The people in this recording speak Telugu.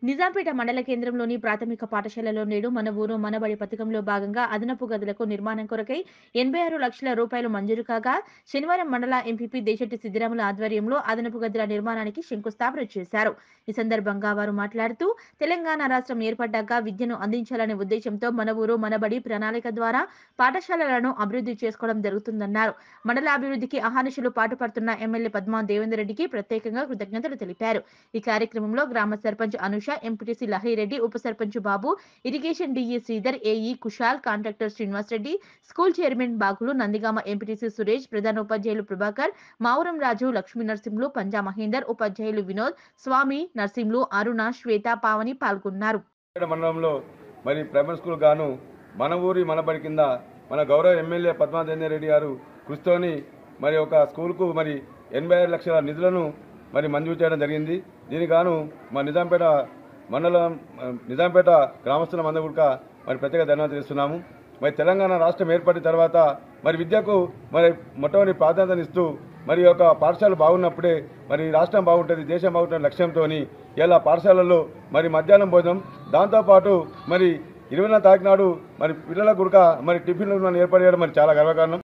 నిజాంపేట మండల కేంద్రంలోని ప్రాథమిక పాఠశాలలో నేడు మన ఊరు మనబడి పథకంలో భాగంగా అదనపు గదులకు నిర్మాణం కొరకై ఎనభై ఆరు లక్షల రూపాయలు మంజూరు కాగా శనివారం మండల ఎంపీపీ దేశెట్టి సిద్దిరాముల ఆధ్వర్యంలో అదనపు గదుల నిర్మాణానికి శంకుస్థాపన చేశారు ఈ సందర్భంగా వారు మాట్లాడుతూ తెలంగాణ రాష్ట్రం ఏర్పడ్డాక విద్యను అందించాలనే ఉద్దేశంతో మన ఊరు మనబడి ప్రణాళిక ద్వారా పాఠశాలలను అభివృద్ధి చేసుకోవడం జరుగుతుందన్నారు మండల అభివృద్ధికి అహానిశలు పాటుపడుతున్న ఎమ్మెల్యే పద్మా దేవేందర్ రెడ్డికి ప్రత్యేకంగా కృతజ్ఞతలు తెలిపారు ఈ కార్యక్రమంలో గ్రామ సర్పంచ్ అనుష ఎంపీటీసీ లహరిరెడ్డి ఉప sarpanch Babu irrigation DE Sridhar AE Kushal contractor Srinivas Reddy school chairman బాగులు నందిగామ ఎంపీటీసీ సురేష్ ప్రధాన ఉపాధ్యాయులు ప్రభాకర్ మావురం రాజు లక్ష్మీ నరసింహులు పంజా మహేందర్ ఉపాధ్యాయులు వినోద్ స్వామి నరసింహులు అరుణ శ్వేత పావని పాల్గొన్నారు ఇక్కడ మండలంలో మరి ప్రైమరీ స్కూల్ గాను మన ఊరి మనబడి కింద మన గౌరవ ఎమ్మెల్యే పద్మాదేంద్ర రెడ్డి గారు కృషితోని మరి ఒక స్కూల్కు మరి ఎనభై ఐదు లక్షల నిధులను మరి మంజూరు చేయడం జరిగింది దీనికి గాను మా నిజాంపేట మండలం ఆ, నిజాంపేట గ్రామస్తుల మంద కూడా మరి ప్రత్యేక ధన్యవాదాలు చేస్తున్నాము మరి తెలంగాణ రాష్ట్రం ఏర్పడిన తర్వాత మరి విద్యకు మరి మొట్టమొదటి ప్రాధాన్యత ఇస్తూ మరి ఒక పాఠశాల బాగున్నప్పుడే మరి రాష్ట్రం బాగుంటుంది దేశం బాగుంటుంది లక్ష్యంతో ఇలా పాఠశాలల్లో మరి మధ్యాహ్నం భోజనం దాంతోపాటు మరి ఇరవై తారీఖు నాడు మరి పిల్లల గుడక మరి టిఫిన్లు ఏర్పాటు చేయడం మరి చాలా గర్వకారణం